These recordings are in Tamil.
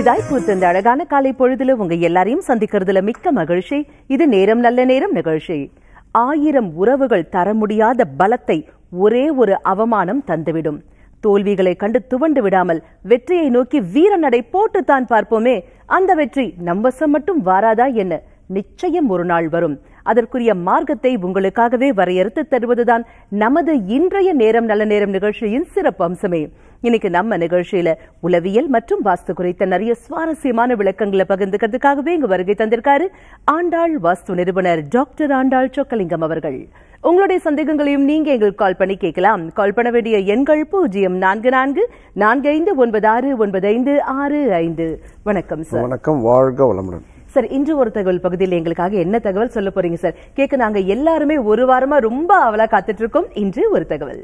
புதிதாய் பூத்த இந்த அழகான காலை பொழுதுல உங்க எல்லாரையும் சந்திக்கிறதுல மிக்க மகிழ்ச்சி இது நேரம் நல்ல நேரம் நிகழ்ச்சி ஆயிரம் உறவுகள் தர முடியாத பலத்தை ஒரே ஒரு அவமானம் தந்துவிடும் தோல்விகளை கண்டு துவண்டு விடாமல் வெற்றியை நோக்கி வீர நடை போட்டுத்தான் பார்ப்போமே அந்த வெற்றி நம்பசம் மட்டும் வாராதா என்ன நிச்சயம் ஒரு நாள் வரும் அதற்குரிய மார்க்கத்தை உங்களுக்காகவே வரையறுத்து தருவதுதான் நமது இன்றைய நேரம் நல்ல நேரம் நிகழ்ச்சியின் சிறப்பு அம்சமே இன்னைக்கு நம்ம நிகழ்ச்சியில உளவியல் மற்றும் வாஸ்து குறித்த நிறைய சுவாரஸ்யமான விளக்கங்களை பகிர்ந்துக்கிறதுக்காகவே இங்கு வருகை தந்திருக்காரு ஆண்டாள் வாஸ்து நிறுவனர் டாக்டர் ஆண்டாள் சொக்கலிங்கம் அவர்கள் உங்களுடைய சந்தேகங்களையும் நீங்க எங்களுக்கு கால் பண்ணி கேட்கலாம் கால் பண்ண வேண்டிய எண்கள் பூஜ்ஜியம் நான்கு நான்கு நான்கு ஐந்து ஒன்பது ஆறு ஒன்பது ஐந்து ஆறு ஐந்து வணக்கம் சார் வணக்கம் வாழ்க வளமுடன் சார் இன்று ஒரு தகவல் பகுதியில் எங்களுக்காக என்ன தகவல் சொல்ல போறீங்க சார் கேட்க நாங்க எல்லாருமே ஒரு வாரமா ரொம்ப அவலா காத்துட்டு இருக்கோம் இன்று ஒரு தகவல்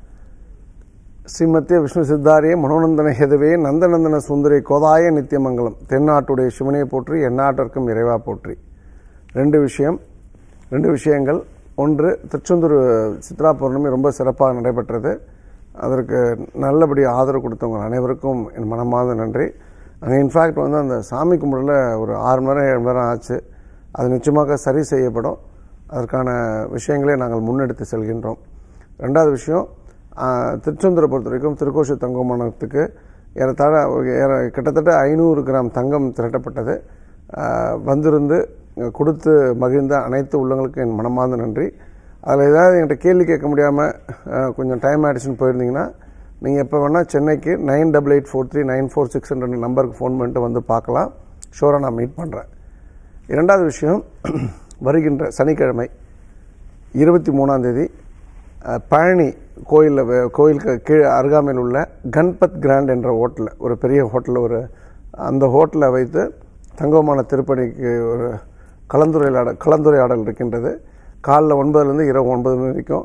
ஸ்ரீமத்திய விஷ்ணு சித்தாரிய மனோநந்தன ஹெதுவே நந்தநந்தன சுந்தரி கோதாய நித்தியமங்கலம் தென்னாட்டுடைய சிவனையை போற்றி எந்நாட்டிற்கும் இறைவா போற்றி ரெண்டு விஷயம் ரெண்டு விஷயங்கள் ஒன்று திருச்செந்தூர் சித்ரா பௌர்ணமி ரொம்ப சிறப்பாக நடைபெற்றது அதற்கு நல்லபடி ஆதரவு கொடுத்தவங்க அனைவருக்கும் என் மனமார்ந்த நன்றி அங்கே இன்ஃபேக்ட் வந்து அந்த சாமி கும்பிடல ஒரு ஆறு மணி நேரம் ஏழு மணி நேரம் ஆச்சு அது நிச்சயமாக சரி செய்யப்படும் அதற்கான விஷயங்களை நாங்கள் முன்னெடுத்து செல்கின்றோம் ரெண்டாவது விஷயம் ஆஹ், திருச்செந்தூரை பொறுத்த வரைக்கும் திருக்கோஷ தங்கமனத்துக்கு ஏறத்தாழ ஒரு ஏற- கிட்டத்தட்ட ஐநூறு கிராம் தங்கம் திரட்டப்பட்டது ஆஹ், வந்திருந்து இங்க கொடுத்து மகிழ்ந்த அனைத்து உள்ளங்களுக்கும் என் மனமார்ந்த நன்றி அதில் ஏதாவது என்கிட்ட கேள்வி கேட்க முடியாமல் கொஞ்சம் டைம் ஆயிடுச்சுன்னு போயிருந்தீங்கன்னா நீங்கள் எப்போ வேணால் சென்னைக்கு nine double eight four three nine four six hundred நம்பருக்கு ஃபோன் பண்ணிட்டு வந்து பார்க்கலாம் ஷோராக நான் மீட் பண்ணுறேன் இரண்டாவது விஷயம் வருகின்ற சனிக்கிழமை இருபத்தி மூணாம் தேதி அஹ், பழனி கோயிலில் கோயிலுக்கு கீழே அருகாமையில் உள்ள கன்பத் கிராண்ட் என்ற ஹோட்டலில் ஒரு பெரிய ஹோட்டலில் ஒரு அந்த ஹோட்டலை வைத்து தங்கமான திருப்பணிக்கு ஒரு கலந்துரையாடல் கலந்துரையாடல் இருக்கின்றது காலைல ஒன்பதுலேருந்து இரவு ஒன்பது மணி வரைக்கும்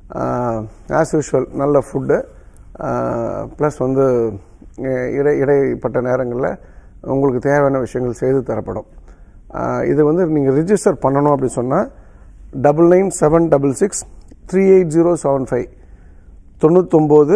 ஆஸ் யூஷுவல் நல்ல ஃபுட்டு ப்ளஸ் வந்து அஹ், இடை இடைப்பட்ட நேரங்களில் உங்களுக்கு தேவையான விஷயங்கள் செய்து தரப்படும் ஆஹ் இது வந்து நீங்கள் ரிஜிஸ்டர் பண்ணணும் அப்படின்னு சொன்னால் double nine seven double six three eight zero seven five தொண்ணூத்தொம்பது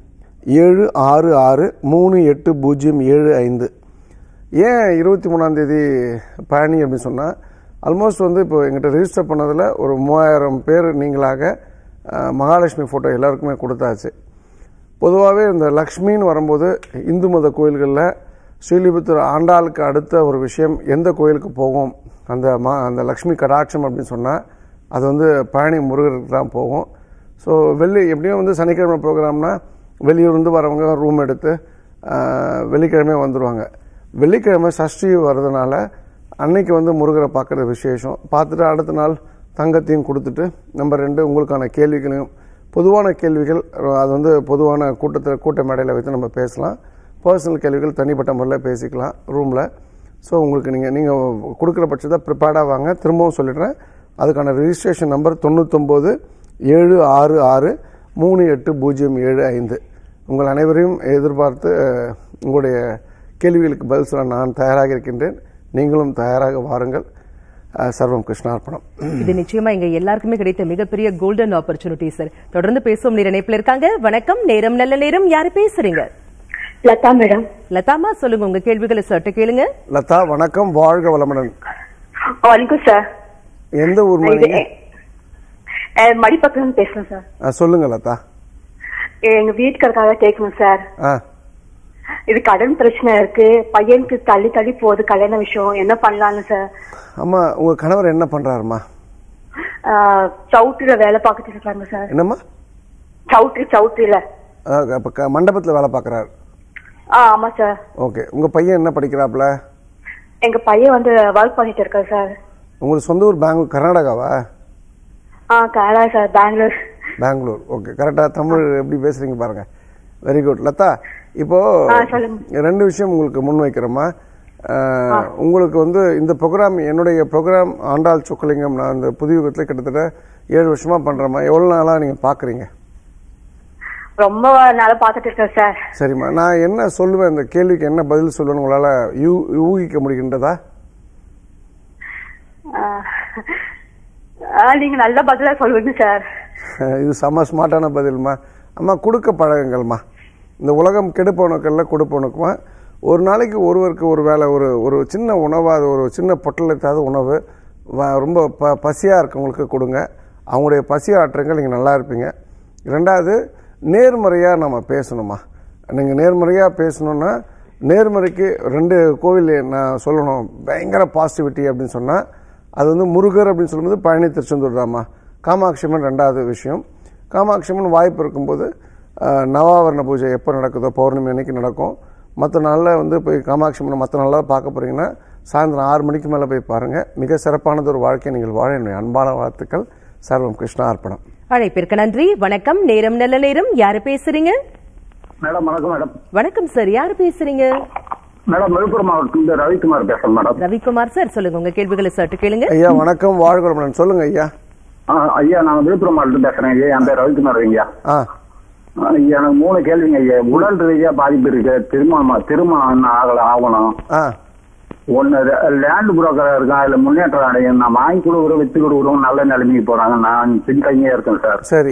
ஏழு ஆறு ஆறு மூணு எட்டு பூஜ்ஜியம் ஏழு ஐந்து ஏன் இருபத்தி மூணாந்தேதி பழனி அப்படின்னு சொன்னால் ஆல்மோஸ்ட் வந்து இப்போ எங்கிட்ட ரிஜிஸ்டர் பண்ணதில் ஒரு மூவாயிரம் பேர் நீங்களாக ஆஹ், மகாலட்சுமி ஃபோட்டோ எல்லாருக்குமே கொடுத்தாச்சு பொதுவாகவே இந்த லக்ஷ்மின்னு வரும்போது இந்து மத கோயில்களில் ஸ்ரீலிபுத்தூர் ஆண்டாளுக்கு அடுத்த ஒரு விஷயம் எந்த கோயிலுக்கு போகும் அந்த மா அந்த லக்ஷ்மி கடாட்சம் அப்படின்னு சொன்னால் அது வந்து பழனி முருகருக்கு தான் போகும் ஸோ வெள்ளி எப்படியும் வந்து சனிக்கிழமை ப்ரோக்ராம்னா வெளியூர்ந்து வரவங்க ரூம் எடுத்து ஆஹ், வெள்ளிக்கிழமை வந்துடுவாங்க வெள்ளிக்கிழமை சஷ்டி வர்றதுனால அன்னைக்கு வந்து முருகரை பார்க்குறது விசேஷம் பார்த்துட்டு அடுத்த நாள் தங்கத்தையும் கொடுத்துட்டு நம்பர் ரெண்டு உங்களுக்கான கேள்விகளையும் பொதுவான கேள்விகள் அது வந்து பொதுவான கூட்டத்தில் கூட்ட மேடையில் வைத்து நம்ம பேசலாம் பர்சனல் கேள்விகள் தனிப்பட்ட முறையில் பேசிக்கலாம் ரூமில் ஸோ உங்களுக்கு நீங்கள் நீங்கள் கொடுக்குற பட்சத்தை ப்ரிப்பேர்டாக வாங்க திரும்பவும் சொல்லிடுறேன் அதுக்கான ரிஜிஸ்ட்ரேஷன் நம்பர் தொண்ணூத்தொம்பது ஏழு ஆறு ஆறு மூணு எட்டு பூஜ்ஜியம் ஏழு ஐந்து உங்கள் அனைவரையும் எதிர்பார்த்து அஹ், உங்களுடைய கேள்விகளுக்கு பதில் சொல்ல நான் தயாராக இருக்கின்றேன் நீங்களும் தயாராக வாருங்கள் அஹ், சர்வம் கிருஷ்ணார்ப்பணம் இது நிச்சயமா எங்க எல்லாருக்குமே கிடைத்த மிகப்பெரிய கோல்டன் ஆப்பர்ச்சுனிட்டி சார் தொடர்ந்து பேசுவோம் நீர் இணைப்புல இருக்காங்க வணக்கம் நேரம் நல்ல நேரம் யாரு பேசுறீங்க லதா மேடம் லதாமா சொல்லுங்க உங்க கேள்விகளை சட்ட கேளுங்க லதா வணக்கம் வாழ்க வளமுடன் வணக்கம் சார் எந்த ஊர் இது நீங்க அஹ், மடிப்பக்கம் பேசுறேன் சார் அஹ், சொல்லுங்க லதா எங்க வீட்டுக்காரக்காக கேட்கணும் சார் ஆ இது கடன் பிரச்சனை இருக்கு பையனுக்கு தள்ளி தள்ளி போகுது கல்யாண விஷயம் என்ன பண்ணலாம்னு சார் அம்மா உங்க கணவர் என்ன பண்றாருமா அஹ், சவுட்டுல வேலை பார்த்துட்டு இருக்காங்க சார் என்னம்மா சவுட்டு சவுட்டுல அஹ், அப்ப க- மண்டபத்துல வேலை பார்க்கறாரு ஆ ஆமா சார் ஓகே உங்க பையன் என்ன படிக்கிறாப்ல எங்க பையன் வந்து ஒர்க் பண்ணிட்டு இருக்காரு சார் உங்களுக்கு சொந்த ஊர் பெங்களூர் கர்நாடகாவா ஆ Canada sir Bangalore Bangalore okay கரெக்டா தமிழ் எப்படி பேசுறீங்க பாருங்க வெரி குட் லதா இப்போ ஆ, சொல்லுங்க. ரெண்டு விஷயம் உங்களுக்கு முன் வைக்கிறோமா அஹ், உங்களுக்கு வந்து இந்த ப்ரோக்ராம் என்னுடைய ப்ரோக்ராம் ஆண்டாள் சொக்கலிங்கம் நான் இந்த புதிய யுகத்தில் கிட்டத்தட்ட ஏழு வருஷமா பண்றேம்மா எவ்வளவு நாளா நீங்க பாக்குறீங்க ரொம்ப நாளா பார்த்துட்டு இருக்கேன் சார் சரிம்மா நான் என்ன சொல்லுவேன் இந்த கேள்விக்கு என்ன பதில் சொல்லுவேன்னு உங்களால யூ- ஊகிக்க முடிகின்றதா அஹ், ஆ, நீங்க நல்ல பதிலா சொல்லுங்க சார் இது செம ஸ்மார்ட்டான பதில்மா அம்மா கொடுக்க பழகுங்கள்மா இந்த உலகம் கெடுப்பவனுக்கல்ல கொடுப்பவனுக்குமா ஒரு நாளைக்கு ஒருவருக்கு ஒரு வேளை ஒரு ஒரு சின்ன உணவாக ஒரு சின்ன பொட்டலத்தாவது உணவு வ- ரொம்ப ப பசியாக இருக்கவங்களுக்கு கொடுங்க அவங்களுடைய பசி ஆற்றங்கள் நீங்கள் நல்லா இருப்பீங்க ரெண்டாவது நேர்மறையாக நம்ம பேசணுமா நீங்கள் நேர்மறையாக பேசணுன்னா நேர்மறைக்கு ரெண்டு கோவில் நான் சொல்லணும் பயங்கர பாசிட்டிவிட்டி அப்படின்னு சொன்னால் அது வந்து முருகர் அப்படின்னு சொல்லும்போது பழனி திருச்செந்தூர் தாம்மா காமாட்சி அம்மன் ரெண்டாவது விஷயம் காமாட்சி அம்மன் வாய்ப்பு இருக்கும்போது அஹ், நவாவரண பூஜை எப்போ நடக்குதோ பௌர்ணமி அன்னைக்கு நடக்கும் மற்ற நாளில் வந்து போய் காமாட்சி அம்மனை மற்ற நாளில் பார்க்க போறீங்கன்னா சாயந்தரம் ஆறு மணிக்கு மேலே போய் பாருங்கள் மிக சிறப்பானது ஒரு வாழ்க்கையை நீங்கள் வாழ என்னுடைய அன்பான வாழ்த்துக்கள் சர்வம் கிருஷ்ணா அர்ப்பணம் அழைப்பிற்கு நன்றி வணக்கம் நேரம் நல்ல நேரம் யாரு பேசுறீங்க மேடம் வணக்கம் மேடம் வணக்கம் சார் யாரு பேசுறீங்க மேடம் விழுப்புரம் மாவட்டத்தில் ரவிக்குமார் பேசுறேன் மேடம் ரவிக்குமார் சார் சொல்லுங்க உங்க கேள்விகளை சற்று கேளுங்க ஐயா வணக்கம் வாழ்கிறோம் சொல்லுங்க ஐயா ஆ, ஐயா நான் விழுப்புரம் மாவட்டத்தில் பேசுறேன் ஐயா என் பேர் ரவிக்குமார் ஐயா ஆ ஆ, ஐயா, எனக்கு மூணு கேள்விங்க ஐயா உடல் ரீதியா பாதிப்பு இருக்கு திருமணம் திருமணம் இன்னும் ஆகல ஆகணும் ஆ ஒன்னு லேண்ட் புரோக்கரா இருக்கேன் அதுல முன்னேற்றம் அடையும் நான் வாங்கி கொடுக்குறோம் வித்து கொடுக்குறோம் நல்ல நிலைமைக்கு போறாங்க நான் பின்தங்கியா இருக்கேன் சார் சரி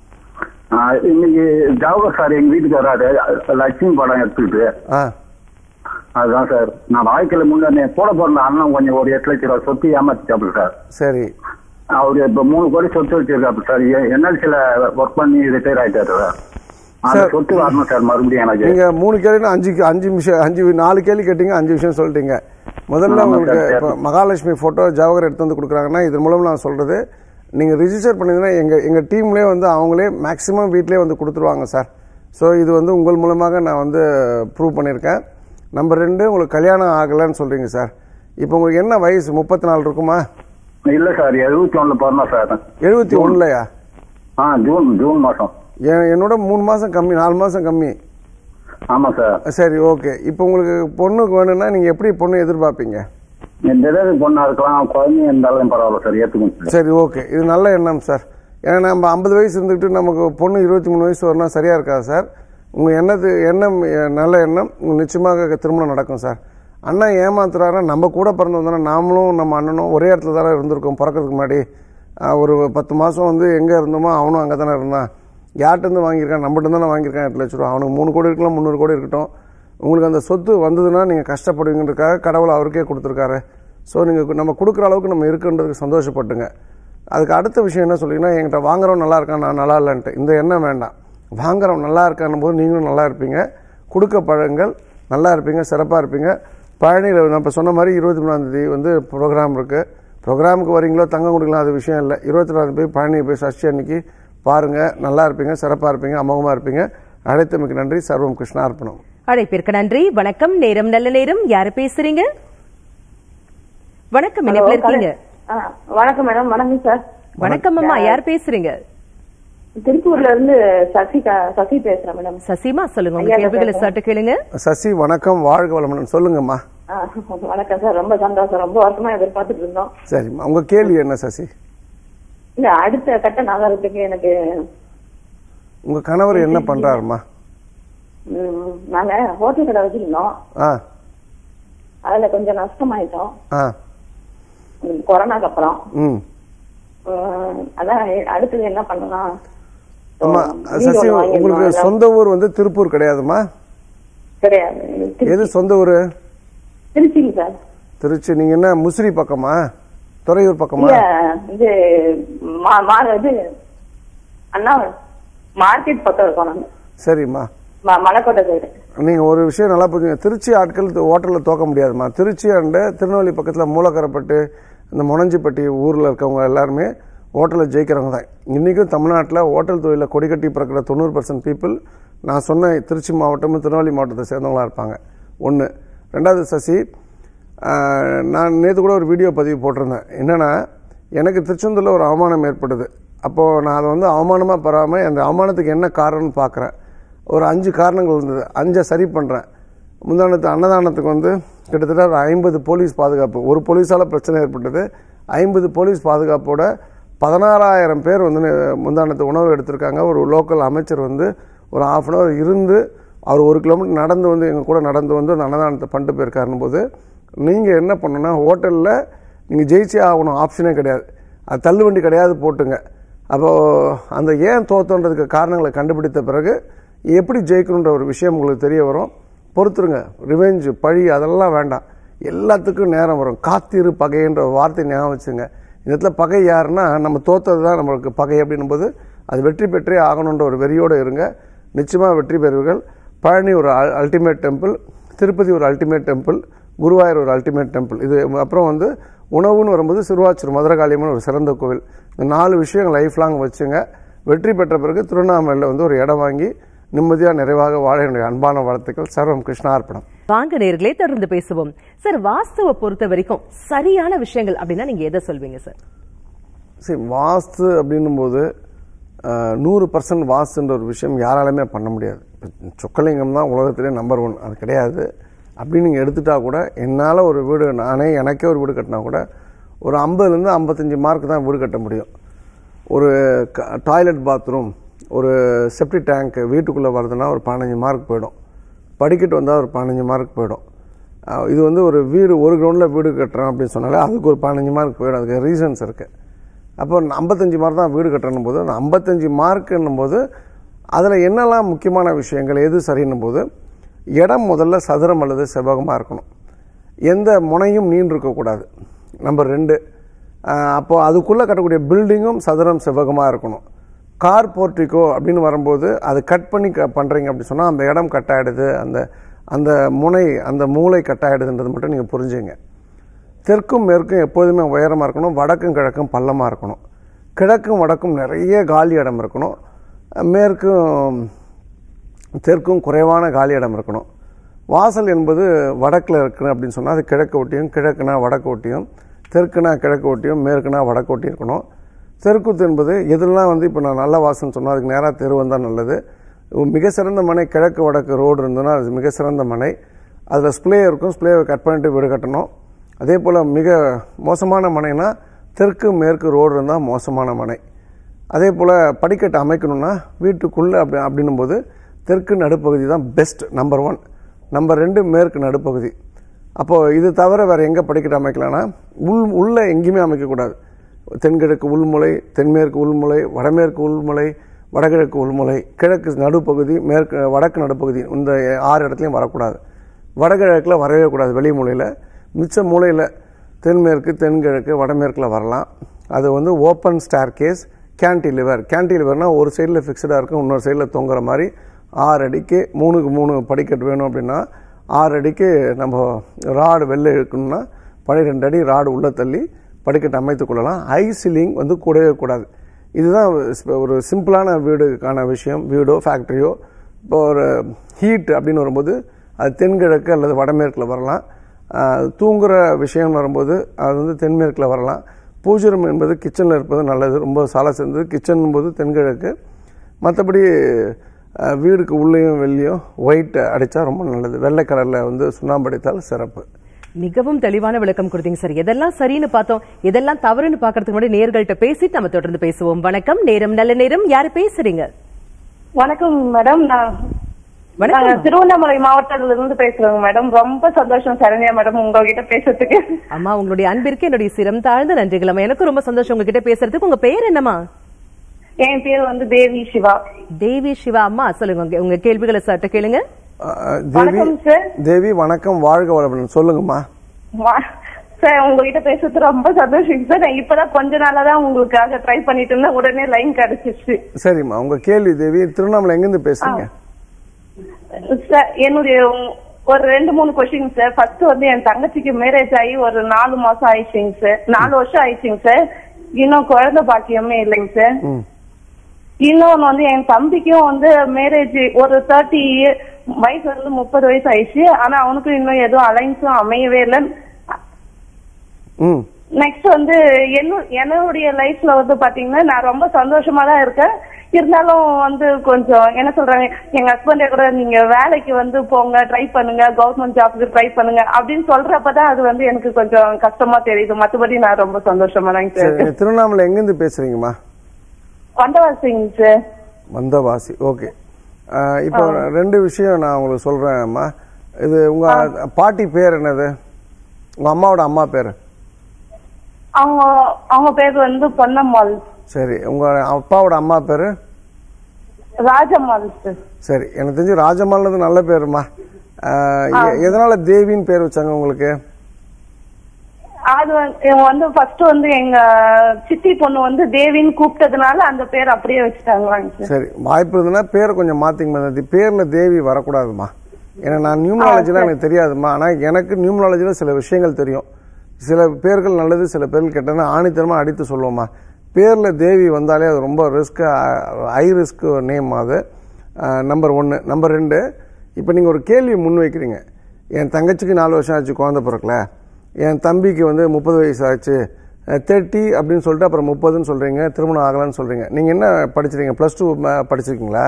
ஆ, இன்னைக்கு ஜவஹர் சார் எங்க வீட்டுக்கு வராரு லட்சுமி படம் எடுத்துக்கிட்டு ஆ அதுதான் சார் நான் வாழ்க்கையில முன்னே போட பிறந்த அண்ணன் கொஞ்சம் ஒரு எட்டு லட்சம் ரூபாய் சொத்து ஏமாத்திட்டாப்புல சார் சரி அவரு இப்ப மூணு கோடி சொத்து வச்சிருக்காரு சார் என்எல்சில ஒர்க் பண்ணி ரிட்டையர் ஆயிட்டாரு சார் அந்த சார். சொத்து வரணும் சார் மறுபடியும் எனக்கு நீங்க மூணு கேள்வி அஞ்சு அஞ்சு விஷயம் அஞ்சு நாலு கேள்வி கேட்டீங்க அஞ்சு விஷயம் சொல்லிட்டீங்க முதல்ல ஆமா உங்களுக்கு சார், இப்போ மகாலட்சுமி போட்டோ ஜவஹர் எடுத்து வந்து கொடுக்குறாங்கன்னா இது மூலம் நான் சொல்றது நீங்க ரிஜிஸ்டர் பண்ணீங்கன்னா எங்க எங்க டீம்லேயே வந்து அவங்களே மேக்ஸிமம் வீட்லயே வந்து கொடுத்துருவாங்க சார் ஸோ இது வந்து உங்கள் மூலமாக நான் வந்து ப்ரூவ் பண்ணியிருக்கேன் நம்பர் ரெண்டு உங்களுக்கு கல்யாணம் ஆகலைன்னு சொல்றீங்க சார் இப்போ உங்களுக்கு என்ன வயசு முப்பத்தி நாலு இருக்குமா இல்ல சார் எழுபத்தி ஒண்ணுல பிறந்தோம் சார் எழுபத்தி ஒன்றுலையா ஆ ஜூன் ஜூன் மாசம் என்னோட மூணு மாசம் கம்மி நாலு மாசம் கம்மி ஆமா சார் சரி ஓகே இப்போ உங்களுக்கு பொண்ணுக்கு வேணும்னா நீங்க எப்படி பொண்ணு எதிர்பார்ப்பீங்க என் டெலிவரி பொண்ணா இருக்கலாம் குழந்தை இருந்தாலும் பரவாயில்ல சார் ஏத்துக்கும் சார் சரி ஓகே இது நல்ல எண்ணம் சார் ஏன்னா நம்ம ஐம்பது வயசு இருந்துக்கிட்டு நமக்கு பொண்ணு இருபத்தி மூணு வயசு வரணும் சரியா இருக்காது சார் உங்க எண்ணத்து எண்ணம் எ- நல்ல எண்ணம் உங்க நிச்சயமாக திருமணம் நடக்கும் சார் அண்ணன் ஏமாத்துறாருன்னா நம்ம கூட பிறந்தவங்க தானே நாமளும் நம்ம அண்ணனும் ஒரே இடத்துல தானே இருந்திருக்கோம் பிறக்கிறதுக்கு முன்னாடி ஆஹ், ஒரு பத்து மாசம் வந்து எங்க இருந்தோமோ அவனும் அங்கே தானே இருந்தான் யார்கிட்ட இருந்து வாங்கியிருக்கான் நம்மகிட்ட தானே வாங்கியிருக்கான் எட்டு லட்ச ரூபா அவனுக்கு மூணு கோடி இருக்கலாம் முந்நூறு கோடி இருக்கட்டும் உங்களுக்கு அந்த சொத்து வந்ததுன்னா நீங்கள் கஷ்டப்படுவீங்கன்றதுக்காக கடவுள் அவருக்கே கொடுத்துருக்காரு ஸோ நீங்கள் நம்ம கொடுக்குற அளவுக்கு நம்ம இருக்குன்றதுக்கு சந்தோஷப்பட்டுங்க அதுக்கு அடுத்த விஷயம் என்ன சொல்றீங்கன்னா என்கிட்ட வாங்குறவன் நல்லா இருக்கான் நான் நல்லா இல்லைன்ட்டு இந்த எண்ணம் வேண்டாம் வாங்குறவன் நல்லா இருக்கான் போது நீங்களும் நல்லா இருப்பீங்க கொடுக்க பழங்கள் நல்லா இருப்பீங்க சிறப்பாக இருப்பீங்க பழனியில் நான் இப்போ சொன்ன மாதிரி இருபத்தி மூணாந்தேதி வந்து ப்ரோக்ராம் இருக்குது ப்ரோக்ராமுக்கு வரீங்களோ தங்கம் கொடுக்கலாம் அது விஷயம் இல்லை இருபத்தி நாலு போய் பழனி போய் சஷ்டி அன்னைக்கு பாருங்கள் நல்லா இருப்பீங்க சிறப்பாக இருப்பீங்க அமோகமாக இருப்பீங்க அழைத்தமைக்கு நன்றி சர்வம் கிருஷ்ணா அர்ப்பணம் அழைப்பிற்கு நன்றி வணக்கம் நேரம் நல்ல நேரம் யாரு பேசுறீங்க வணக்கம் இணைப்புல இருக்கீங்க ஆ, வணக்கம் மேடம் வணக்கம் சார் வணக்கம் அம்மா யார் பேசுறீங்க திருப்பூர்ல இருந்து சசி க- சசி பேசுறேன் மேடம் சசிமா சொல்லுங்க உங்க ஐயா, கேள்விகளை சார். சற்று கேளுங்க சசி வணக்கம் வாழ்க வளமுடன் சொல்லுங்கம்மா ஆ, வணக்கம் சார் ரொம்ப சந்தோஷம் ரொம்ப வருஷமா எதிர்பார்த்துட்டு இருந்தோம் சரிம்மா உங்கள் கேள்வி என்ன சசி இல்ல அடுத்த கட்ட நகரத்துக்கு எனக்கு உங்கள் கணவர் என்ன பண்ணுறாருமா ம், நாங்க ஹோட்டல் கடை வச்சிருந்தோம் ஆ அதுல கொஞ்சம் நஷ்டமாயிட்டோம் ஆ ம், கொரோனாக்கு அப்புறம் ம் ம், அதான் அடுத்தது என்ன பண்ணலாம் அம்மா வீடு சசி ஒண்ணு வாங்கியிருந்தோம். உங்களுக்கு அதான் சொந்த ஊர் வந்து திருப்பூர் கிடையாதுமா கிடையாது திரு- எது சொந்த ஊர் திருச்சிங்க சார் திருச்சி நீங்க என்ன முசிறி பக்கமா துறையூர் பக்கமா இல்ல இது மா- மா- இது அண்ணா மார்க்கெட் பக்கம் இருக்கோம் நாங்க சரிம்மா ம- மலைக்கோட்டை சைடு நீங்க ஒரு விஷயம் நல்லா புரிஞ்சுங்க திருச்சி ஆட்கள் ஹோட்டல்ல தோக்க முடியாதுமா திருச்சி அண்ட திருநெல்வேலி பக்கத்துல மூலக்கரைப்பட்டு இந்த முனஞ்சிப்பட்டி ஊர்ல இருக்கவங்க எல்லாருமே ஹோட்டலில் ஜெயிக்கிறவங்க தான் இன்னைக்கும் தமிழ்நாட்டில் ஹோட்டல் தொழிலில் கொடிக்கட்டி பிறக்கிற தொண்ணூறு பர்சன்ட் பீப்புள் நான் சொன்ன திருச்சி மாவட்டம் திருநெல்வேலி மாவட்டத்தை சேர்ந்தவங்களா இருப்பாங்க ஒன்று ரெண்டாவது சசி ஆஹ், நான் நேற்று கூட ஒரு வீடியோ பதிவு போட்டிருந்தேன் என்னன்னா எனக்கு திருச்செந்தூரில் ஒரு அவமானம் ஏற்பட்டது அப்போது நான் அதை வந்து அவமானமாக பெறாமல் அந்த அவமானத்துக்கு என்ன காரணம்னு பார்க்குறேன் ஒரு அஞ்சு காரணங்கள் இருந்தது அஞ்சை சரி பண்ணுறேன் முந்தானத்து அன்னதானத்துக்கு வந்து கிட்டத்தட்ட ஒரு ஐம்பது போலீஸ் பாதுகாப்பு ஒரு போலீஸால் பிரச்சனை ஏற்பட்டது ஐம்பது போலீஸ் பாதுகாப்போட பதினாறாயிரம் பேர் வந்து முந்தானத்து உணவு எடுத்திருக்காங்க ஒரு லோக்கல் அமைச்சர் வந்து ஒரு ஆஃப் அன் ஹவர் இருந்து அவர் ஒரு கிலோமீட்டர் நடந்து வந்து எங்கள் கூட நடந்து வந்து அந்த அன்னதானத்தை பண்ணிட்டு போயிருக்காருன்னு போது நீங்கள் என்ன பண்ணணும்னா ஹோட்டலில் நீங்கள் ஜெயிச்சே ஆகணும் ஆப்ஷனே கிடையாது அது தள்ளுவண்டி கிடையாது போட்டுங்க அப்போது அந்த ஏன் தோத்தோன்றதுக்கு காரணங்களை கண்டுபிடித்த பிறகு எப்படி ஜெயிக்கணுன்ற ஒரு விஷயம் உங்களுக்கு தெரிய வரும் பொறுத்துருங்க ரிவெஞ்சு பழி அதெல்லாம் வேண்டாம் எல்லாத்துக்கும் நேரம் வரும் காத்திரு பகைன்ற ஒரு வார்த்தை ஞாபகம் வச்சுங்க இந்த இடத்துல பகை யாருன்னா நம்ம தோத்தது தான் நம்மளுக்கு பகை அப்படின்னும்போது அது வெற்றி பெற்றே ஆகணுன்ற ஒரு வெறியோடு இருங்க நிச்சயமாக வெற்றி பெறுவீர்கள் பழனி ஒரு அல்டிமேட் டெம்பிள் திருப்பதி ஒரு அல்டிமேட் டெம்பிள் குருவாயூர் ஒரு அல்டிமேட் டெம்பிள் இது அப்புறம் வந்து உணவுன்னு வரும்போது சிறுவாச்சூர் மதுரகாளியம்மன் ஒரு சிறந்த கோவில் இந்த நாலு விஷயம் லைஃப் லாங் வச்சுங்க வெற்றி பெற்ற பிறகு திருவண்ணாமலையில் வந்து ஒரு இடம் வாங்கி நிம்மதியாக நிறைவாக வாழ என்னுடைய அன்பான வாழ்த்துக்கள் சர்வம் கிருஷ்ணார்ப்பணம் வாங்க நேர்களே தொடர்ந்து பேசுவோம் சார் வாஸ்துவை பொறுத்த வரைக்கும் சரியான விஷயங்கள் அப்படின்னா நீங்க எதை சொல்வீங்க சார் சரி வாஸ்து அப்படின்னும் போது அஹ், நூறு பர்சன்ட் வாஸ்துன்ற ஒரு விஷயம் யாராலுமே பண்ண முடியாது இப்ப சொக்கலிங்கம் தான் உலகத்திலே நம்பர் ஒன் அது கிடையாது அப்படின்னு நீங்கள் எடுத்துட்டா கூட என்னால் ஒரு வீடு நானே எனக்கே ஒரு வீடு கட்டினா கூட ஒரு ஐம்பதுலேருந்து ஐம்பத்தஞ்சு மார்க் தான் வீடு கட்ட முடியும் ஒரு டாய்லெட் பாத்ரூம் ஒரு செப்டி டேங்க் வீட்டுக்குள்ளே வருதுன்னா ஒரு பதினஞ்சு மார்க் போயிடும் படிக்கட்டு வந்தால் ஒரு பதினஞ்சு மார்க் போயிடும் அஹ் இது வந்து ஒரு வீடு ஒரு கிரவுண்டில் வீடு கட்டுறோம் அப்படின்னு சொன்னாலே அதுக்கு ஒரு பதினஞ்சு மார்க் போயிடும் அதுக்கு ரீசன்ஸ் இருக்குது அப்போ ஐம்பத்தஞ்சு மார்க் தான் வீடு கட்டணும் போது அந்த ஐம்பத்தஞ்சு மார்க்குன்னும் போது அதில் என்னெல்லாம் முக்கியமான விஷயங்கள் எது சரின்னும் போது இடம் முதல்ல சதுரம் அல்லது செவ்வகமாக இருக்கணும் எந்த முனையும் நீண்டு இருக்கக்கூடாது நம்பர் ரெண்டு ஆஹ் அப்போ அதுக்குள்ளே கட்டக்கூடிய பில்டிங்கும் சதுரம் செவ்வகமாக இருக்கணும் கார் போர்ட்டிக்கோ அப்படின்னு வரும்போது அது கட் பண்ணி க பண்ணுறீங்க அப்படி சொன்னால் அந்த இடம் கட் ஆகிடுது அந்த அந்த முனை அந்த மூளை கட் ஆகிடுதுன்றது மட்டும் நீங்கள் புரிஞ்சுங்க தெற்கும் மேற்கும் எப்போதுமே உயரமாக இருக்கணும் வடக்கும் கிழக்கும் பள்ளமாக இருக்கணும் கிழக்கும் வடக்கும் நிறைய காலி இடம் இருக்கணும் மேற்கும் தெற்கும் குறைவான காலி இடம் இருக்கணும் வாசல் என்பது வடக்கில் இருக்கணும் அப்படின்னு சொன்னால் அது கிழக்கு ஒட்டியும் கிழக்குனா வடக்கு ஒட்டியும் தெற்குனா கிழக்கு ஒட்டியும் மேற்குனா வடக்கு ஒட்டி இருக்கணும் தெற்குத்து என்பது எதெல்லாம் வந்து இப்போ நான் நல்ல வாசல்னு சொன்னால் அதுக்கு நேராக தெரு வந்தால் நல்லது மிக சிறந்த மனை கிழக்கு வடக்கு ரோடு இருந்ததுன்னா அது மிக சிறந்த மனை அதில் ஸ்ப்ளே இருக்கும் ஸ்ப்ளேவை கட் பண்ணிட்டு வீடு கட்டணும் அதே போல் மிக மோசமான மனைனா தெற்கு மேற்கு ரோடு இருந்தால் மோசமான மனை அதே போல் படிக்கட்டு அமைக்கணும்னா வீட்டுக்குள்ளே அப்படி அப்படின்னும் போது தெற்கு நடுப்பகுதி தான் பெஸ்ட் நம்பர் ஒன் நம்பர் ரெண்டு மேற்கு நடுப்பகுதி அப்போது இது தவிர வேறு எங்கே படிக்கட்டு அமைக்கலாம்னா உள் உள்ளே எங்கேயுமே அமைக்கக்கூடாது தென்கிழக்கு உள்முலை தென்மேற்கு உள்முலை வடமேற்கு உள்முலை வடகிழக்கு உள்முலை கிழக்கு நடுப்பகுதி மேற்கு வடக்கு நடுப்பகுதி இந்த ஆறு இடத்துலையும் வரக்கூடாது வடகிழக்கில் வரவே கூடாது வெளி மூலையில் மிச்ச மூலையில் தென்மேற்கு தென்கிழக்கு வடமேற்கில் வரலாம் அது வந்து ஓப்பன் ஸ்டார் கேஸ் கேன்டிலிவர் கேன்டிலிவர்னால் ஒரு சைடில் ஃபிக்ஸ்டாக இருக்கும் இன்னொரு சைடில் தொங்குற மாதிரி ஆறு அடிக்கு மூணுக்கு மூணு படிக்கட்டு வேணும் அப்படின்னா ஆறு அடிக்கு நம்ம ராடு வெளில இழுக்கணும்னா பன்னிரெண்டு அடி ராடு உள்ளே தள்ளி படிக்கட்டு அமைத்துக் கொள்ளலாம் ஹை சீலிங் வந்து கூடவே கூடாது இதுதான் ஒரு- ஒரு சிம்பிளான வீடுக்கான விஷயம் வீடோ ஃபேக்ட்ரியோ இப்போ ஒரு ஹீட் அப்படின்னு வரும்போது அது தென்கிழக்கு அல்லது வடமேற்கில் வரலாம் ஆஹ் தூங்குற விஷயம் வரும்போது அது வந்து தென்மேற்கில் வரலாம் பூஜரம் என்பது கிச்சனில் இருப்பது நல்லது ரொம்ப சால சேர்ந்தது கிச்சன் போது தென்கிழக்கு மற்றபடி அஹ், வீடுக்கு உள்ளேயும் வெளியும் ஒயிட் அடித்தா ரொம்ப நல்லது வெள்ளை கலரில் வந்து சுண்ணாம்பு அடித்தால் சிறப்பு மிகவும் தெளிவான விளக்கம் கொடுத்தீங்க சார் எதெல்லாம் சரின்னு பார்த்தோம் எதெல்லாம் தவறுன்னு பாக்குறதுக்கு முன்னாடி நேர்கள்ட்ட பேசிட்டு நம்ம தொடர்ந்து பேசுவோம் வணக்கம் நேரம் நல்ல நேரம் யாரு பேசுறீங்க வணக்கம் மேடம் நான் வணக்கம் நாங்க திருவண்ணாமலை மாவட்டத்துல இருந்து பேசுறோங்க மேடம் ரொம்ப சந்தோஷம் சரண்யா மேடம் உங்ககிட்ட பேசுறதுக்கு அம்மா உங்களுடைய அன்பிற்கு என்னுடைய சிரம் தாழ்ந்த நன்றிகள் அம்மா எனக்கும் ரொம்ப சந்தோஷம் உங்ககிட்ட பேசுறதுக்கு உங்க பேர் என்னம்மா என் பேர் வந்து தேவி சிவா தேவி சிவா அம்மா சொல்லுங்க உங்க- உங்க கேள்விகளை சட்ட கேளுங்க அஹ், தேவி வணக்கம் சார் தேவி வணக்கம் வாழ்க வளமுடன் சொல்லுங்கம்மா வா- சார் உங்ககிட்ட பேசுறது ரொம்ப சந்தோஷம் சார் நான் இப்பதான் கொஞ்ச நாளா தான் உங்களுக்காக ட்ரை பண்ணிட்டு இருந்தேன் உடனே லைன் கிடைச்சிருச்சு சரிம்மா உங்க கேள்வி தேவி திருவண்ணாமலை எங்கேருந்து பேசுறீங்க சார் என்னுடைய உ- ஒரு ரெண்டு மூணு கொஸ்டின் சார் ஃபர்ஸ்ட் வந்து என் தங்கச்சிக்கு மேரேஜ் ஆகி ஒரு நாலு மாசம் ஆயிடுச்சுங்க சார் நாலு வருஷம் ஆயிடுச்சுங்க சார் இன்னும் குழந்தை பாக்கியமே இல்லைங்க சார் ம் இன்னொன்னு வந்து என் தம்பிக்கும் வந்து மேரேஜ் ஒரு தேர்ட்டி வயசு வந்து முப்பது வயசு ஆயிடுச்சு ஆனா அவனுக்கு இன்னும் எதுவும் அலைன்ஸும் அமையவே இல்லை ம் நெக்ஸ்ட் வந்து என்ன என்னுடைய லைஃப்ல வந்து பாத்தீங்கன்னா நான் ரொம்ப சந்தோஷமா தான் இருக்கேன் இருந்தாலும் வந்து கொஞ்சம் என்ன சொல்றாங்க எங்க ஹஸ்பண்டே கூட நீங்க வேலைக்கு வந்து போங்க ட்ரை பண்ணுங்க கவர்மெண்ட் ஜாப்க்கு ட்ரை பண்ணுங்க அப்படின்னு சொல்றப்பதான் அது வந்து எனக்கு கொஞ்சம் கஷ்டமா தெரியுது மத்தபடி நான் ரொம்ப சந்தோஷமா தான் சரி இருக்கேன் நீங்க திருவண்ணாமலை எங்கேருந்து பேசுறீங்கம்மா வந்தவாசிங்க சார் வந்தவாசி ஓகே இப்போ ரெண்டு விஷயம் நான் உங்களுக்கு சொல்றேன்ம்மா இது உங்க பாட்டி பேர் என்னது உங்க அம்மாவோட அம்மா பேர் அவங்க அவங்க பேர் வந்து பொன்னம்மாள் சரி உங்க அப்பாவோட அம்மா பேரு ராஜம்மாள் சார் சரி எனக்கு தெரிஞ்சு ராஜம்மாள்னது நல்ல பேருமா அஹ், எ- எதனால தேவின்னு பேர் வச்சாங்க உங்களுக்கு அது வந்து இவங்க வந்து ஃபர்ஸ்ட் வந்து எங்க சித்தி பொண்ணு வந்து தேவின்னு கூப்பிட்டதுனால அந்த பேர் அப்படியே வச்சுட்டாங்களாங்க சார் சரி வாய்ப்பு இருந்ததுன்னா பேரை கொஞ்சம் மாத்திங்க மேம் பேர்ல தேவி வரக்கூடாதுமா ஏன்னா நான் நியூமராலஜிலாம் எனக்கு தெரியாதுமா ஆனா எனக்கு நியூமராலஜில சில விஷயங்கள் தெரியும் சில பேர்கள் நல்லது சில பேர்கள் கெட்டதுன்னு ஆணித்தரமா அடித்து சொல்லுவோமா பேர்ல தேவி வந்தாலே அது ரொம்ப ரிஸ்க் ஹை ரிஸ்க் நேம் அது நம்பர் ஒன்று நம்பர் ரெண்டு இப்போ நீங்கள் ஒரு கேள்வி முன்வைக்கிறீங்க என் தங்கச்சிக்கு நாலு வருஷம் ஆச்சு குழந்தை பிறக்கல என் தம்பிக்கு வந்து முப்பது வயசு ஆச்சு தேர்ட்டி அப்படின்னு சொல்லிட்டு அப்புறம் முப்பதுன்னு சொல்றீங்க திருமணம் ஆகலாம்னு சொல்றீங்க நீங்க என்ன படிச்சிருக்கீங்க ப்ளஸ் டூ படிச்சிருக்கீங்களா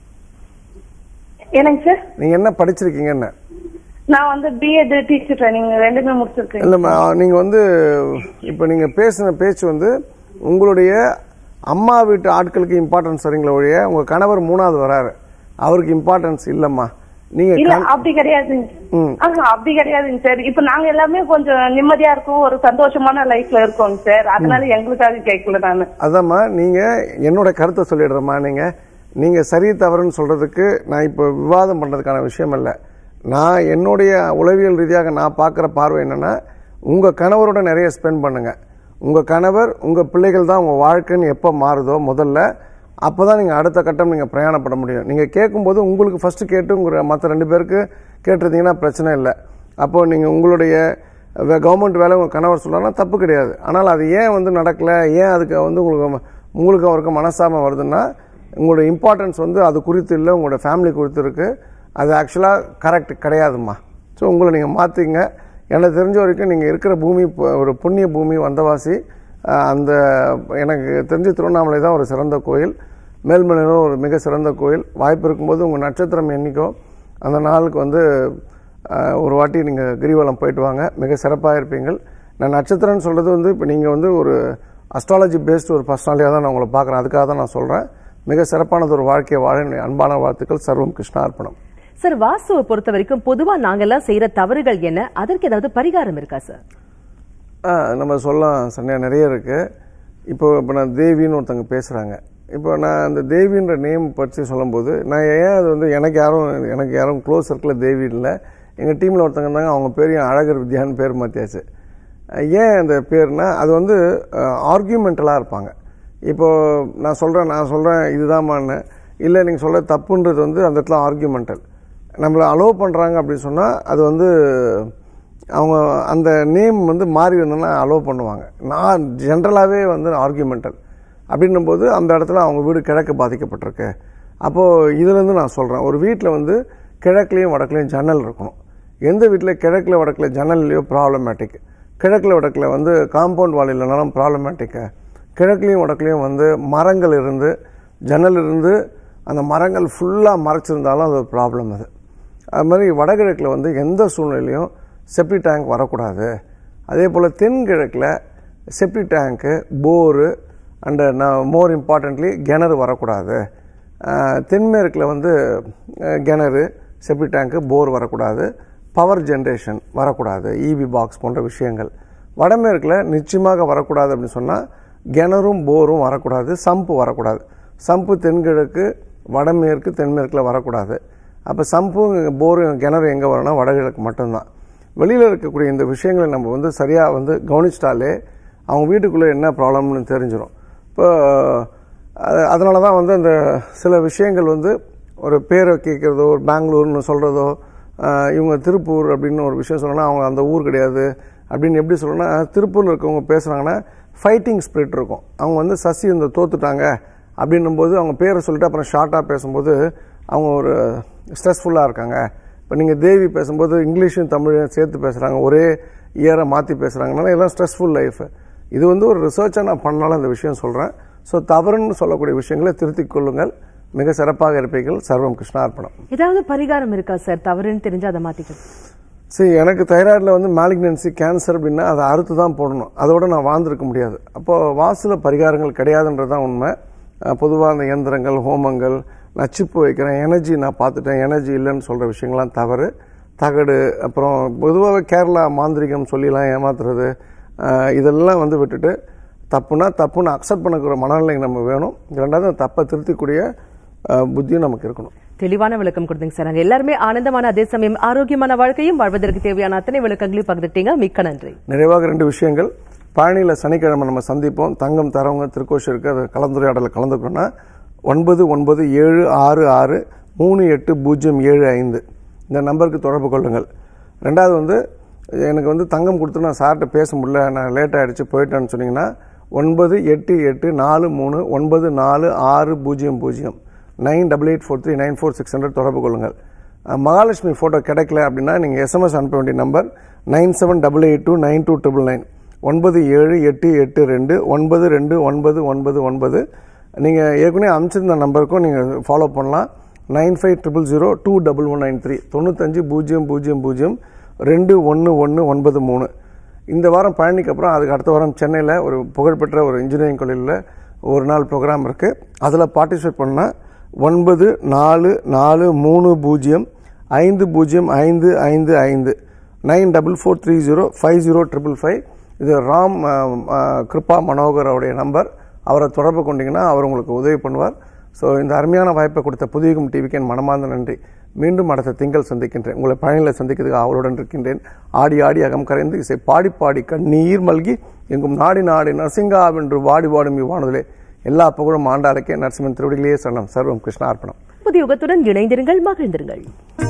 என்னங்க சார் நீங்க என்ன படிச்சிருக்கீங்க என்ன நான் வந்து பிஎட் டீச்சர் ட்ரைனிங் ரெண்டுமே முடிச்சிருக்கேன் இல்ல நீங்க வந்து இப்ப நீங்க பேசின பேச்சு வந்து உங்களுடைய அம்மா வீட்டு ஆட்களுக்கு இம்பார்ட்டன்ஸ் வரீங்களா ஒழிய உங்க கணவர் மூணாவது வராரு அவருக்கு இம்பார்ட்டன்ஸ் இல்லம்மா நீங்க இல்ல கண்- அப்படி கிடையாதுங்க ம். ஆஹா, அப்படி கிடையாதுங்க சார் இப்ப நாங்க எல்லாமே கொஞ்சம் நிம்மதியா இருக்கோம் ஒரு சந்தோஷமான லைஃப்ல இருக்கோங்க சார் அதனால எங்களுக்காக கேட்கல நானு அதாம்மா நீங்க என்னோட கருத்தை சொல்லிடுறேம்மா நீங்க நீங்க சரி தவறுன்னு சொல்றதுக்கு நான் இப்போ விவாதம் பண்றதுக்கான விஷயம் இல்லை நான் என்னுடைய உளவியல் ரீதியாக நான் பார்க்குற பார்வை என்னன்னா உங்க கணவரோட நிறைய ஸ்பெண்ட் பண்ணுங்க உங்க கணவர் உங்க பிள்ளைகள் தான் உங்க வாழ்க்கைன்னு எப்போ மாறுதோ முதல்ல அப்பதான் நீங்க அடுத்த கட்டம் நீங்க பிரயாணப்பட முடியும் நீங்க கேட்கும்போது உங்களுக்கு ஃபர்ஸ்ட் கேட்டு உங்க மற்ற ரெண்டு பேருக்கு கேட்டிருந்தீங்கன்னா பிரச்சனை இல்லை அப்போ நீங்க உங்களுடைய கவர்மெண்ட் வேலை உங்க கணவர் சொல்லலாம் தப்பு கிடையாது ஆனால் அது ஏன் வந்து நடக்கல ஏன் அதுக்கு வந்து உங்களுக்கு உங்களுக்கு அவருக்கு மனசாம வருதுன்னா உங்களோட இம்பார்ட்டன்ஸ் வந்து அது குறித்து இல்லை உங்களோட ஃபேமிலி குறித்து இருக்கு அது ஆக்சுவலாக கரெக்ட் கிடையாதும்மா ஸோ உங்களை நீங்கள் மாற்றிங்க எனக்கு தெரிஞ்ச வரைக்கும் நீங்கள் இருக்கிற பூமி பு- ஒரு புண்ணிய பூமி வந்தவாசி அஹ், அந்த எனக்கு தெரிஞ்ச திருவண்ணாமலை தான் ஒரு சிறந்த கோயில் மேல்மலையிலும் ஒரு மிக சிறந்த கோயில் வாய்ப்பு இருக்கும்போது உங்கள் நட்சத்திரம் என்னைக்கோ அந்த நாளுக்கு வந்து அஹ், ஒரு வாட்டி நீங்கள் கிரிவலம் போயிட்டு வாங்க மிக சிறப்பாக இருப்பீங்கள் நான் நட்சத்திரம்னு சொல்கிறது வந்து இப்போ நீங்கள் வந்து ஒரு அஸ்ட்ராலஜி பேஸ்டு ஒரு பர்சனாலிட்டியாக தான் நான் உங்களை பார்க்குறேன் அதுக்காக தான் நான் சொல்கிறேன் மிக சிறப்பானது ஒரு வாழ்க்கையை வாழ என்னுடைய அன்பான வாழ்த்துக்கள் சர்வம் கிருஷ்ணா அர்ப்பணம் சார் வாஸ்துவை பொறுத்த வரைக்கும் பொதுவா நாங்கெல்லாம் செய்யற தவறுகள் என்ன அதற்கு ஏதாவது பரிகாரம் இருக்கா சார் ஆ, நம்ம சொல்லலாம் சன்னியா நிறைய இருக்கு இப்போ இப்போ நான் தேவின்னு ஒருத்தங்க பேசுறாங்க இப்போ நான் அந்த தேவின்ற நேம் பற்றி சொல்லும்போது நான் ஏன் அது வந்து எனக்கு யாரும் எனக்கு யாரும் க்ளோஸ் சர்க்கிளில் தேவி இல்லை எங்கள் டீமில் ஒருத்தங்க இருந்தாங்க அவங்க பேர் என் அழகர் வித்யான்னு பேர் மாற்றியாச்சு ஏன் அந்த பேர்னா அது வந்து ஆர்கியூமெண்டலாக இருப்பாங்க இப்போ நான் சொல்கிறேன் நான் சொல்கிறேன் இதுதான்மான்னு இல்லை நீங்கள் சொல்ற தப்புன்றது வந்து அந்த இடத்துல ஆர்கியூமெண்டல் நம்மளை அலோவ் பண்ணுறாங்க அப்படின்னு சொன்னால் அது வந்து அவங்க அந்த நேம் வந்து மாறி வந்தோன்னா அலோவ் பண்ணுவாங்க நான் ஜென்ரலாகவே வந்து ஆர்கியூமெண்டல் அப்படின்னும் போது அந்த இடத்துல அவங்க வீடு கிழக்கு பாதிக்கப்பட்டிருக்கு அப்போது இதுலேருந்து நான் சொல்கிறேன் ஒரு வீட்டில் வந்து கிழக்குலேயும் வடக்குலேயும் ஜன்னல் இருக்கணும் எந்த வீட்டில் கிழக்கில் வடக்கில் ஜன்னல்லையோ ப்ராப்ளமேட்டிக் கிழக்கில் வடக்கில் வந்து காம்பவுண்ட் வால் இல்லைனாலும் ப்ராப்ளமேட்டிக்கு கிழக்குலையும் வடக்குலையும் வந்து மரங்கள் இருந்து ஜன்னல் இருந்து அந்த மரங்கள் ஃபுல்லாக மறைச்சிருந்தாலும் அது ஒரு ப்ராப்ளம் அது அது மாதிரி வடகிழக்கில் வந்து எந்த சூழ்நிலையும் செப்டி டேங்க் வரக்கூடாது அதே போல் தென்கிழக்கில் septic tank bore and more importantly கிணறு வரக்கூடாது அஹ், தென்மேற்கில் வந்து அஹ், கிணறு செப்டி டேங்க்கு போர் வரக்கூடாது பவர் ஜென்ரேஷன் வரக்கூடாது இபி பாக்ஸ் போன்ற விஷயங்கள் வடமேற்கில் நிச்சயமாக வரக்கூடாது அப்படின்னு சொன்னால் கிணறும் போரும் வரக்கூடாது சம்பு வரக்கூடாது சம்பு தென்கிழக்கு வடமேற்கு தென்மேற்கில் வரக்கூடாது அப்போ சம்பும் போரும் கிணறு எங்கே வரும்னா வடகிழக்கு மட்டும்தான் வெளியில் இருக்கக்கூடிய இந்த விஷயங்களை நம்ம வந்து சரியாக வந்து கவனிச்சிட்டாலே அவங்க வீட்டுக்குள்ளே என்ன ப்ராப்ளம்னு தெரிஞ்சிடும் இப்போ அது- அதனால தான் வந்து அந்த சில விஷயங்கள் வந்து ஒரு பேரை கேட்குறதோ ஒரு பெங்களூர்னு சொல்கிறதோ இவங்க திருப்பூர் அப்படின்னு ஒரு விஷயம் சொல்லணும்னா அவங்க அந்த ஊர் கிடையாது அப்படின்னு எப்படி சொல்லணும்னா திருப்பூரில் இருக்கவங்க பேசுகிறாங்கன்னா ஃபைட்டிங் ஸ்பிரிட் இருக்கும் அவங்க வந்து சசி இந்த தோத்துட்டாங்க அப்படின்னும் போது அவங்க பேரை சொல்லிட்டு அப்புறம் ஷார்ட்டாக பேசும்போது அவங்க ஒரு ஸ்ட்ரெஸ்ஃபுல்லாக இருக்காங்க இப்போ நீங்கள் தேவி பேசும்போது இங்கிலீஷும் தமிழையும் சேர்த்து பேசுகிறாங்க ஒரே இயரை மாற்றி பேசுகிறாங்கனால எல்லாம் ஸ்ட்ரெஸ்ஃபுல் லைஃப் இது வந்து ஒரு ரிசர்ச்சாக நான் பண்ணாலும் அந்த விஷயம் சொல்கிறேன் ஸோ தவறுன்னு சொல்லக்கூடிய விஷயங்களை திருத்திக் கொள்ளுங்கள் மிக சிறப்பாக இருப்பீர்கள் சர்வம் கிருஷ்ணார்ப்பணம் ஏதாவது பரிகாரம் இருக்கா சார் தவறுன்னு தெரிஞ்சு அதை மாத்திக்கிறது சரி எனக்கு தைராய்டில் வந்து மேலிக்னன்சி கேன்சர் அப்படின்னா அதை அறுத்து தான் போடணும் அதோட நான் வாழ்ந்திருக்க முடியாது அப்போ வாசுல பரிகாரங்கள் கிடையாதுன்றது தான் உண்மை பொதுவாக அந்த இயந்திரங்கள் ஹோமங்கள் நான் சிப்பு வைக்கிறேன் எனர்ஜி நான் பார்த்துட்டேன் எனர்ஜி இல்லைன்னு சொல்கிற விஷயங்கள்லாம் தவறு தகடு அப்புறம் பொதுவாகவே கேரளா மாந்திரிகம் சொல்லிலாம் ஏமாத்துறது அஹ், இதெல்லாம் வந்து விட்டுட்டு தப்புனா தப்புன்னு அக்செப்ட் பண்ணக்கூடிய மனநிலை நம்ம வேணும் ரெண்டாவது அந்த தப்பை திருத்திக்கூடிய அஹ், புத்தியும் நமக்கு இருக்கணும் தெளிவான விளக்கம் கொடுத்தீங்க சார் நாங்க எல்லாருமே ஆனந்தமான அதே சமயம் ஆரோக்கியமான வாழ்க்கையும் வாழ்வதற்கு தேவையான அத்தனை விளக்கங்களையும் பகிர்ந்துட்டீங்க மிக்க நன்றி நிறைவாக ரெண்டு விஷயங்கள் பழனியில் சனிக்கிழமை நம்ம சந்திப்போம் தங்கம் தரவங்க திருக்கோஷருக்கு அது கலந்துரையாடலில் கலந்துக்கணும்னா ஒன்பது ஒன்பது ஏழு ஆறு ஆறு மூணு எட்டு பூஜ்ஜியம் ஏழு ஐந்து இந்த நம்பருக்கு தொடர்பு கொள்ளுங்கள் ரெண்டாவது வந்து எனக்கு வந்து தங்கம் கொடுத்து நான் சார்கிட்ட பேச முடியல நான் லேட் ஆகிடுச்சு போயிட்டேன்னு சொன்னீங்கன்னா ஒன்பது எட்டு எட்டு நாலு மூணு ஒன்பது நாலு ஆறு பூஜ்ஜியம் பூஜ்ஜியம் nine double eight four three nine four six hundred தொடர்பு கொள்ளுங்கள் அஹ், மகாலட்சுமி ஃபோட்டோ கிடைக்கல அப்படின்னா நீங்கள் எஸ்எம்எஸ் அனுப்ப வேண்டிய number nine seven double eight two nine two triple nine ஒன்பது ஏழு எட்டு எட்டு ரெண்டு ஒன்பது ரெண்டு ஒன்பது ஒன்பது ஒன்பது நீங்கள் ஏற்கனவே அனுப்பிச்சிருந்த நம்பருக்கும் நீங்கள் ஃபாலோ பண்ணலாம் nine five triple zero two double one nine three தொண்ணூத்தஞ்சு பூஜ்ஜியம் பூஜ்ஜியம் பூஜ்ஜியம் ரெண்டு ஒன்று ஒன்று ஒன்பது மூணு இந்த வாரம் பழனிக்கு அப்புறம் அதுக்கு அடுத்த வாரம் சென்னையில் ஒரு புகழ்பெற்ற ஒரு இன்ஜினியரிங் கல்லூரியில் ஒரு நாள் ப்ரோக்ராம் இருக்குது அதில் பார்ட்டிசிபேட் பண்ணால் ஒன்பது நாலு நாலு மூணு பூஜ்ஜியம் ஐந்து பூஜ்ஜியம் ஐந்து ஐந்து ஐந்து nine double four three zero five zero triple five இது ராம் அஹ், அஹ், கிருபா மனோகர் அவருடைய நம்பர் அவரை தொடர்பு கொண்டீங்கன்னா அவர் உங்களுக்கு உதவி பண்ணுவார் ஸோ இந்த அருமையான வாய்ப்பை கொடுத்த புதியகம் டிவிக்கு என் மனமார்ந்த நன்றி மீண்டும் அடுத்த திங்கள் சந்திக்கின்றேன் உங்களை பழனியில் சந்திக்கிறதுக்கு அவளுடன் இருக்கின்றேன் ஆடி ஆடி அகம் கரைந்து இசை பாடி பாடி கண்ணீர் மல்கி எங்கும் நாடி நாடி நரசிங்காவென்று வாடி வாடும் இவ்வானதிலே எல்லா புகழும் ஆண்டாளுக்கே நரசிம்மன் திருவடிகளே சரணம் சர்வம் கிருஷ்ணார்ப்பணம் புதிய யுகத்துடன் இணைந்திருங்கள் மகிழ்ந்திருங்கள்